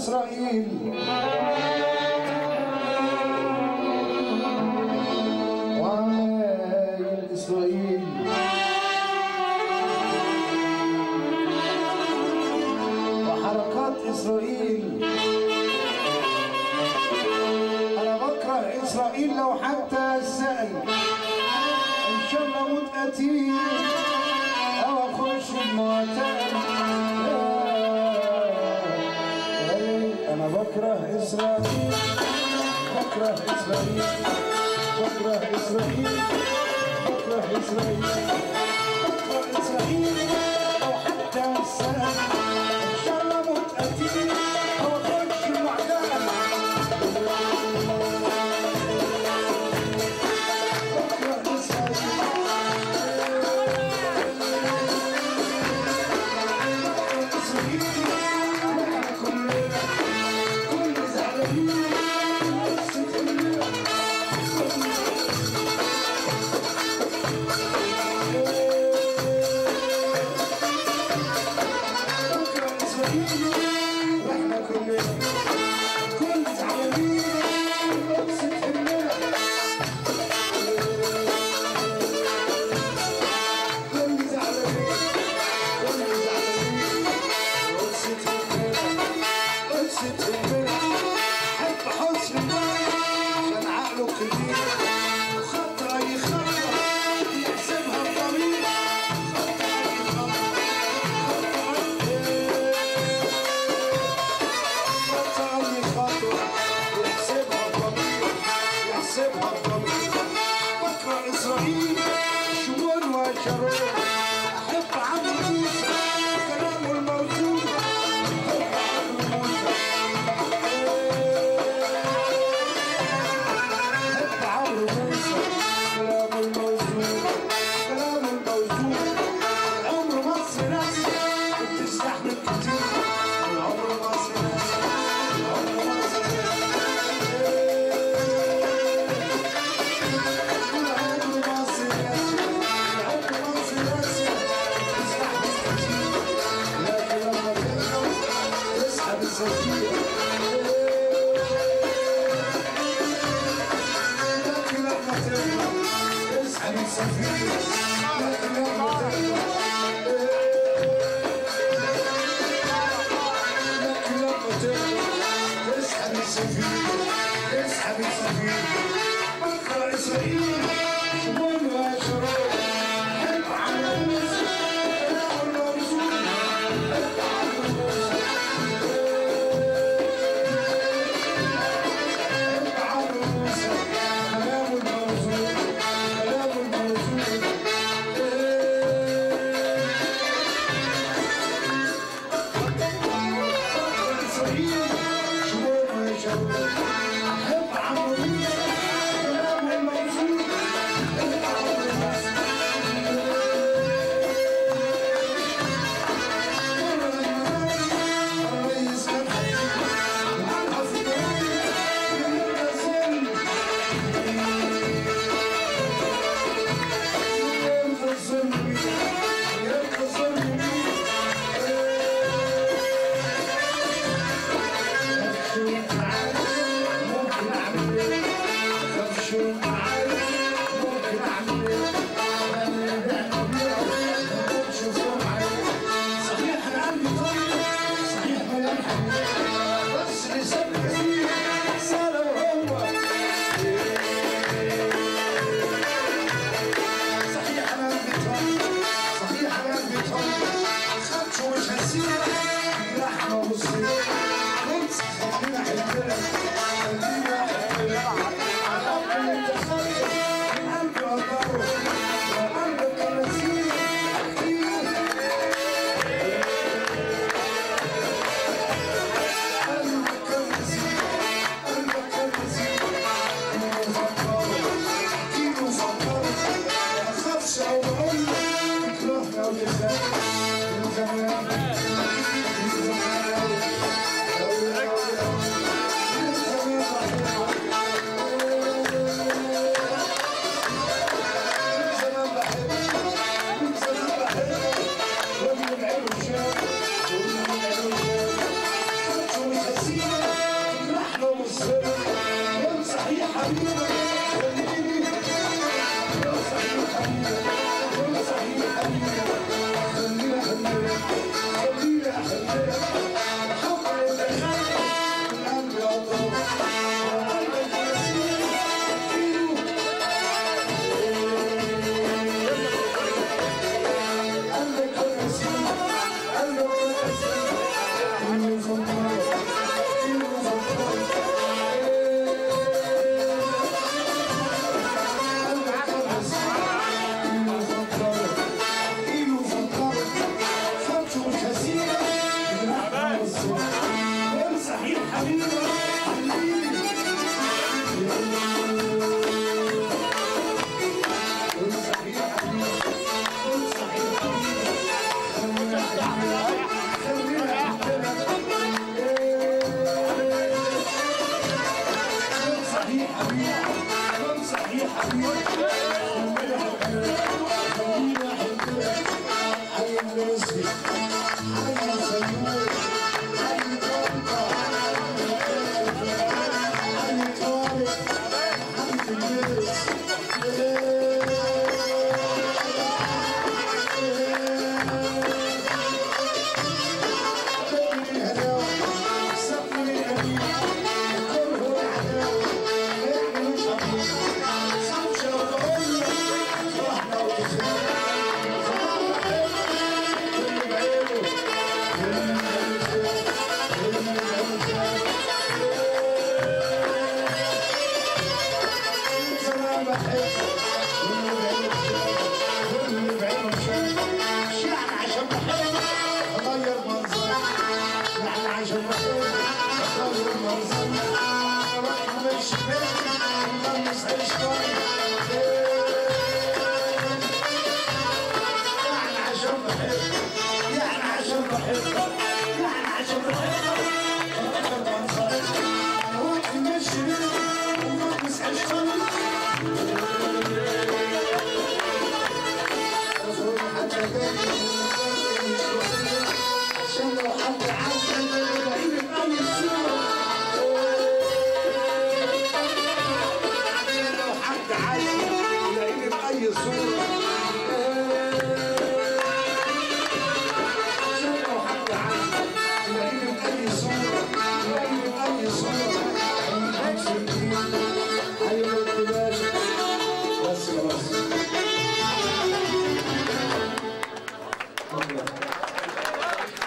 إسرائيل وعمايل إسرائيل وحركات إسرائيل أنا بكره إسرائيل لو حتى سأل إن شاء الله أموت قتيل أو أخش المعتقل أنا بكره إسرائيل بكره إسرائيل بكره إسرائيل بكره إسرائيل بكره إسرائيل أو حتى سأل إن شاء الله أموت قتيل أو أخش المعتقل بكره إسرائيل إسرائيل شمول وشرور أحب عمرو موسى كلامه الموزون أحب عمرو موسى أحب عمرو موسى كلامه الموزون كلامه الموزون عمر مصر ناس بتستحمل كتير عمر مصر ناس عمر مصر ناس اسحب السفينة بكرة إسرائيل شمول وشرور حب على موسى كلام الموزون حب على موسى حب على موسى كلام الموزون كلام الموزون بكرة إسرائيل شمول وشرور حب على موسى كلام الموزون حب على موسى صحيح انا قلبي طيب صحيح ملامح بس لسان كثير سنة وهو صحيح انا قلبي طيب صحيح انا قلبي طيب خدشه مش هسيب لحمة وصير كنت خلينا حبنا خلينا حبنا على قلبي التصير قلبي قدره وقلبك النسير كتير Thank you. نسبي حي الفيوم حي طنطا حي طارق حي الناس عشان لو حد عايز